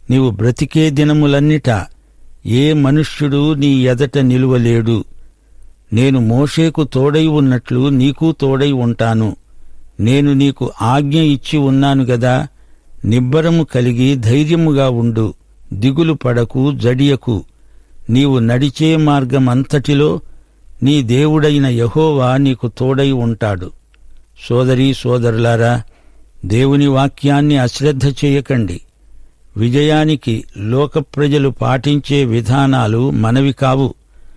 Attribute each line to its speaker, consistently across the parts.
Speaker 1: నీవు బ్రతికే దినములన్నిట ఏ మనుష్యుడు నీ ఎదట నిలువలేడు నేను మోషేకు తోడై ఉన్నట్లు నీకు తోడై ఉంటాను నేను నీకు ఆజ్ఞ ఇచ్చి ఉన్నాను గదా నిబ్బరము కలిగి ధైర్యముగా ఉండు దిగులు పడకు జడియకు నీవు నడిచే మార్గమంతటిలో నీ దేవుడైన యహోవా నీకు తోడై ఉంటాడు సోదరీ సోదరులారా దేవుని వాక్యాన్ని అశ్రద్ధ చేయకండి విజయానికి లోక ప్రజలు పాటించే విధానాలు మనవి కావు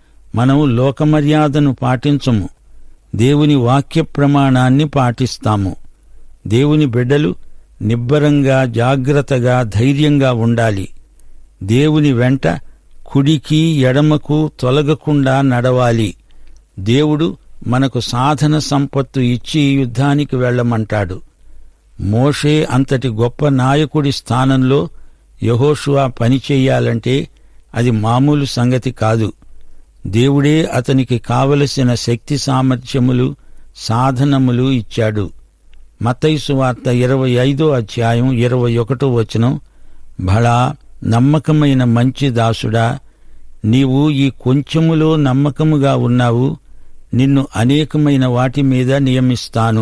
Speaker 1: మనం లోకమర్యాదను పాటించము దేవుని వాక్య ప్రమాణాన్ని పాటిస్తాము దేవుని బిడ్డలు నిబ్బరంగా జాగ్రత్తగా ధైర్యంగా ఉండాలి దేవుని వెంట కుడికి ఎడమకు తొలగకుండా నడవాలి దేవుడు మనకు సాధన సంపత్తు ఇచ్చి యుద్ధానికి వెళ్ళమంటాడు మోషే అంతటి గొప్ప నాయకుడి స్థానంలో యహోషువా పనిచేయాలంటే అది మామూలు సంగతి కాదు దేవుడే అతనికి కావలసిన శక్తి సామర్థ్యములు సాధనములు ఇచ్చాడు మతైసు వార్త ఇరవై ఐదో అధ్యాయం ఇరవై ఒకటో వచనం భళా నమ్మకమైన మంచి దాసుడా నీవు ఈ కొంచెములో నమ్మకముగా ఉన్నావు నిన్ను అనేకమైన వాటి మీద నియమిస్తాను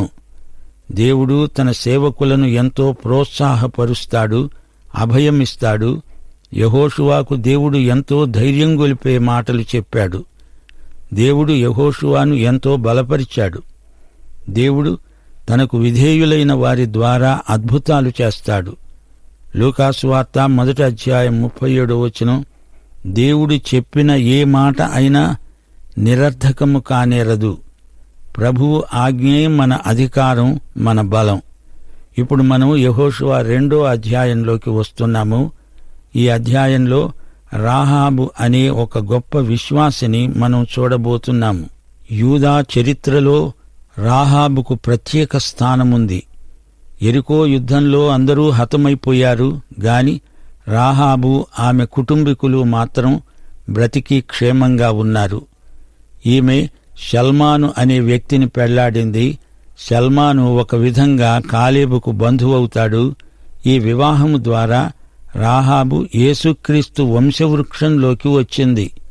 Speaker 1: దేవుడు తన సేవకులను ఎంతో ప్రోత్సాహపరుస్తాడు అభయమిస్తాడు యహోషువాకు దేవుడు ఎంతో ధైర్యం గొలిపే మాటలు చెప్పాడు దేవుడు యహోషువాను ఎంతో బలపరిచాడు దేవుడు తనకు విధేయులైన వారి ద్వారా అద్భుతాలు చేస్తాడు లూకాసు వార్త మొదటి అధ్యాయం ముప్పై ఏడో వచనం దేవుడు చెప్పిన ఏ మాట అయినా నిరర్ధకము కానేరదు ప్రభువు ఆజ్ఞే మన అధికారం మన బలం ఇప్పుడు మనం యహోషువ రెండో అధ్యాయంలోకి వస్తున్నాము ఈ అధ్యాయంలో రాహాబు అనే ఒక గొప్ప విశ్వాసిని మనం చూడబోతున్నాము యూదా చరిత్రలో రాహాబుకు ప్రత్యేక స్థానముంది ఎరికో యుద్ధంలో అందరూ హతమైపోయారు గాని రాహాబు ఆమె కుటుంబీకులు మాత్రం బ్రతికి క్షేమంగా ఉన్నారు ఈమె షల్మాను అనే వ్యక్తిని పెళ్లాడింది షల్మాను ఒక విధంగా కాలేబుకు బంధువవుతాడు ఈ వివాహము ద్వారా రాహాబు యేసుక్రీస్తు వంశవృక్షంలోకి వచ్చింది